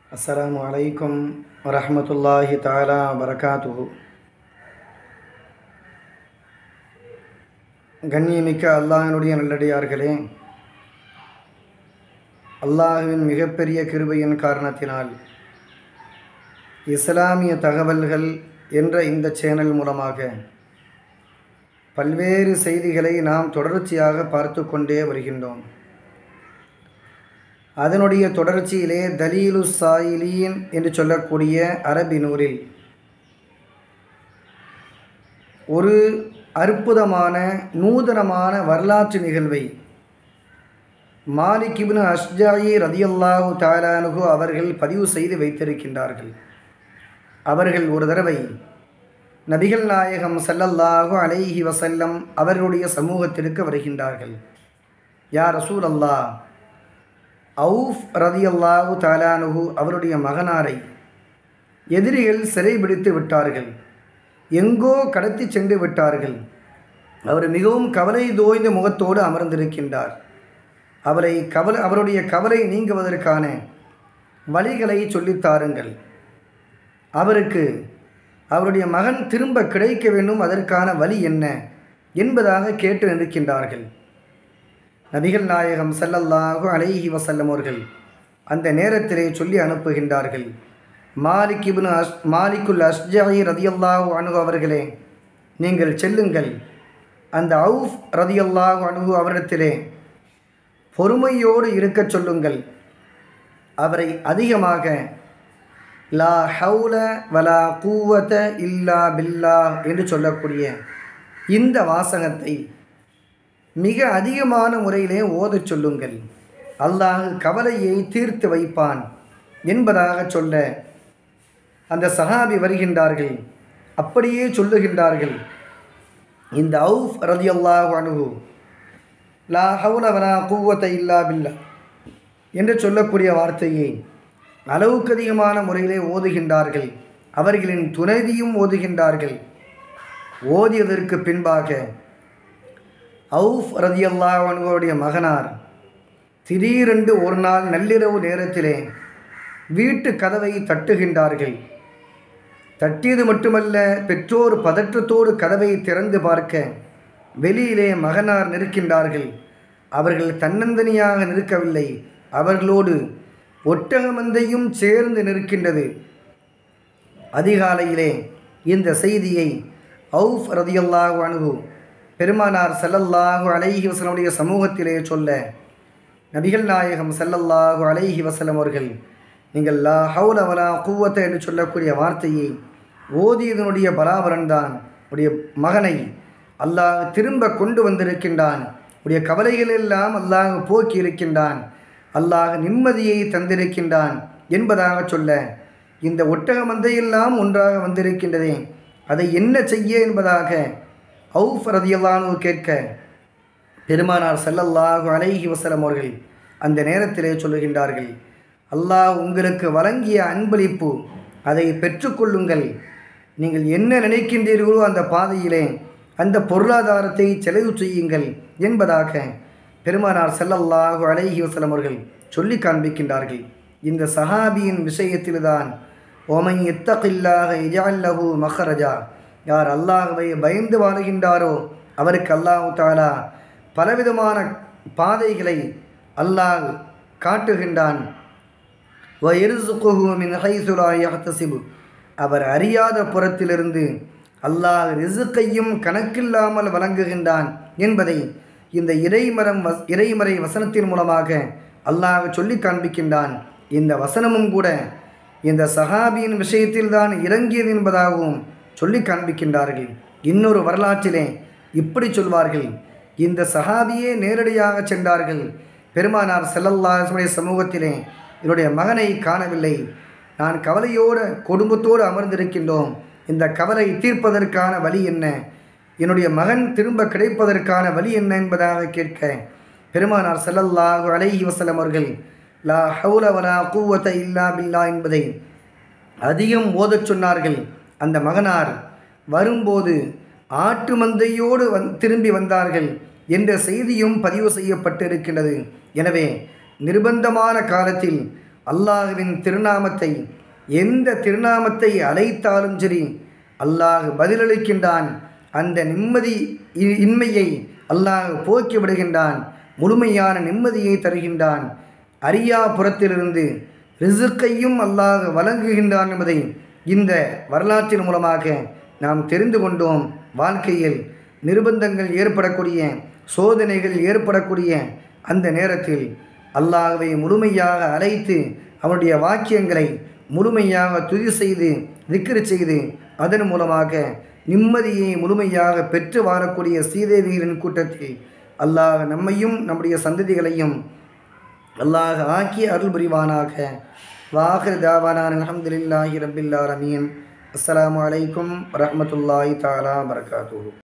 அஸ்ஸலாமு அலைக்கும் வரஹ்மத்துல்லாஹி தஆலா வரகாத்துஹு கண்ணியமிக்க அல்லாஹினுடைய நல்லடியார்களே அல்லாஹுவின் மிகப்பெரிய கிருபையின் காரணத்தினால் இஸ்லாமிய தகவல்கள் என்ற இந்த சேனல் மூலமாக பல்வேறு செய்திகளை நாம் தொடர்ச்சியாக பார்த்து கொண்டே வருகின்றோம் அதனுடைய தொடர்ச்சியிலே தலீலு சாயிலீன் என்று சொல்லக்கூடிய அரபி நூரில் ஒரு அற்புதமான நூதனமான வரலாற்று நிகழ்வை மாலிக் இப்னு அஷ்ஜாயி ரதியல்லாஹு தாலானுகு அவர்கள் பதிவு செய்து வைத்திருக்கின்றார்கள் அவர்கள் ஒரு தடவை நபிகள் நாயகம் ஸல்லல்லாஹு அலைஹி வஸல்லம் அவர்களுடைய சமூகத்திற்கு வருகின்றார்கள் யார் ரசூல் அல்லாஹ் அவுஃப் ரதியல்லாஹு தாலானுகு அவருடைய மகனாரை எதிரிகள் சிறைபிடித்து விட்டார்கள் எங்கோ கடத்தி சென்று விட்டார்கள் அவர் மிகவும் கவலை தோய்ந்த முகத்தோடு அமர்ந்திருக்கின்றார் அவரை கவலை அவருடைய கவலை நீங்குவதற்கான வழிகளை சொல்லித்தாருங்கள் அவருக்கு அவருடைய மகன் திரும்ப கிடைக்க வேண்டும் அதற்கான வழி என்ன என்பதாக கேட்டு நிற்கின்றார்கள் நபிகள் நாயகம் ஸல்லல்லாஹு அலைஹி வஸல்லம் அவர்கள் அந்த நேரத்திலே சொல்லி அனுப்புகின்றார்கள் மாலிக் இப்னு அஸ் மாலிக்குல் அஸ்ஜாயி ரதியல்லாஹு அணுகு அவர்களே நீங்கள் செல்லுங்கள் அந்த அவுஃப் ரதியல்லாஹு அணுகு அவரிடத்திலே பொறுமையோடு இருக்கச் சொல்லுங்கள் அவரை அதிகமாக லா ஹவுல வலா கூவத இல்லா பில்லா என்று சொல்லக்கூடிய இந்த வாசகத்தை மிக அதிகமான முறையிலே ஓதச் சொல்லுங்கள் அல்லாஹ் கவலையை தீர்த்து வைப்பான் என்பதாக சொல்ல அந்த சஹாபி வருகின்றார்கள் அப்படியே சொல்லுகின்றார்கள் இந்த அவுஃப் ரதி அல்லாஹ் அணுகு லா ஹவுல வலா கூவத்த இல்லா பில்லா என்று சொல்லக்கூடிய வார்த்தையை அளவுக்கு அதிகமான முறையிலே ஓதுகின்றார்கள் அவர்களின் துணைவியும் ஓதுகின்றார்கள் ஓதியதற்கு பின்பாக அவுஃப் ரதியல்லாஹ் அனுபவருடைய மகனார் திடீரென்று ஒரு நாள் நள்ளிரவு நேரத்திலே வீட்டு கதவை தட்டுகின்றார்கள் தட்டியது மட்டுமல்ல பெற்றோர் பதற்றத்தோடு கதவை திறந்து பார்க்க வெளியிலே மகனார் நிற்கின்றார்கள் அவர்கள் தன்னந்தனியாக நிற்கவில்லை அவர்களோடு ஒட்டகமந்தையும் சேர்ந்து நிற்கின்றது அதிகாலையிலே இந்த செய்தியை அவுஃப் ரதியல்லாஹு அணுகு பெருமானார் செல்லல்லாஹு அலைஹி வசலமுடைய சமூகத்திலே சொல்ல நபிகள் நாயகம் செல்லல்லாஹு அலைஹி வசலம் அவர்கள் நீங்கள் லா ஹவுல வலா கூவத்த என்று சொல்லக்கூடிய வார்த்தையை ஓதியதனுடைய பராபரன் தான் உடைய மகனை அல்லாஹ் திரும்ப கொண்டு வந்திருக்கின்றான் உடைய கவலைகள் எல்லாம் அல்லாஹ் போக்கி இருக்கின்றான் அல்லாஹ் நிம்மதியை தந்திருக்கின்றான் என்பதாக சொல்ல இந்த ஒட்டக மந்தையெல்லாம் ஒன்றாக வந்திருக்கின்றதே அதை என்ன செய்ய என்பதாக அவுஃப் ரதியல்லானு கேட்க பெருமானார் செல்லல்லாஹு அலைஹி வசலம் அவர்கள் அந்த நேரத்திலே சொல்லுகின்றார்கள் அல்லாஹ் உங்களுக்கு வழங்கிய அன்பளிப்பு அதை பெற்றுக்கொள்ளுங்கள் நீங்கள் என்ன நினைக்கின்றீர்களோ அந்த பாதையிலே அந்த பொருளாதாரத்தை செலவு செய்யுங்கள் என்பதாக பெருமானார் செல்லல்லாஹு அலைஹி வசலம் அவர்கள் சொல்லி காண்பிக்கின்றார்கள் இந்த சஹாபியின் விஷயத்தில்தான் ஓமை எத்தகில்லாக இஜால்லஹு மஹரஜா யார் அல்லாஹுவை பயந்து வாழுகின்றாரோ அவருக்கு அல்லாஹு தாலா பலவிதமான பாதைகளை அல்லாஹ் காட்டுகின்றான் அவர் அறியாத புறத்திலிருந்து அல்லாஹ் ரிசுக்கையும் கணக்கில்லாமல் வழங்குகின்றான் என்பதை இந்த இறைமரம் வஸ் இறைமறை வசனத்தின் மூலமாக அல்லாஹ் சொல்லி காண்பிக்கின்றான் இந்த வசனமும் கூட இந்த சஹாபியின் விஷயத்தில்தான் இறங்கியது என்பதாகவும் சொல்லி காண்பிக்கின்றார்கள் இன்னொரு வரலாற்றிலே இப்படி சொல்வார்கள் இந்த சஹாபியே நேரடியாக சென்றார்கள் பெருமானார் செல்லல்லாஹுடைய சமூகத்திலே என்னுடைய மகனை காணவில்லை நான் கவலையோடு குடும்பத்தோடு அமர்ந்திருக்கின்றோம் இந்த கவலை தீர்ப்பதற்கான வழி என்ன என்னுடைய மகன் திரும்ப கிடைப்பதற்கான வழி என்ன என்பதாக கேட்க பெருமானார் செல்லல்லாஹு அலைஹி வசலம் அவர்கள் லா ஹவுல வலா கூவத்த இல்லா பில்லா என்பதை அதிகம் ஓதச் சொன்னார்கள் அந்த மகனார் வரும்போது ஆட்டு மந்தையோடு வந் திரும்பி வந்தார்கள் என்ற செய்தியும் பதிவு செய்யப்பட்டிருக்கின்றது எனவே நிர்பந்தமான காலத்தில் அல்லாஹுவின் திருநாமத்தை எந்த திருநாமத்தை அழைத்தாலும் சரி அல்லாஹ் பதிலளிக்கின்றான் அந்த நிம்மதி இ- இன்மையை அல்லாஹ் போக்கி விடுகின்றான் முழுமையான நிம்மதியை தருகின்றான் அரியாபுரத்திலிருந்து ரிசுக்கையும் அல்லாஹ் வழங்குகின்றான் என்பதை இந்த வரலாற்றின் மூலமாக நாம் தெரிந்து கொண்டோம் வாழ்க்கையில் நிர்பந்தங்கள் ஏற்படக்கூடிய சோதனைகள் ஏற்படக்கூடிய அந்த நேரத்தில் அல்லாஹ்வை முழுமையாக அழைத்து அவனுடைய வாக்கியங்களை முழுமையாக துதி செய்து திக்ரு செய்து அதன் மூலமாக நிம்மதியை முழுமையாக பெற்று வாழக்கூடிய ஸ்ரீதேவிகளின் கூட்டத்தில் அல்லாஹ் நம்மையும் நம்முடைய சந்ததிகளையும் அல்லாஹ் ஆக்கி அருள் புரிவானாக வாஹிர் தாவானான் அல்ஹம்துலில்லாஹி ரப்பில் ஆலமீன் அஸ்ஸலாமு அலைக்கும் வரஹ்மத்துல்லாஹி தஆலா வரகாத்துஹு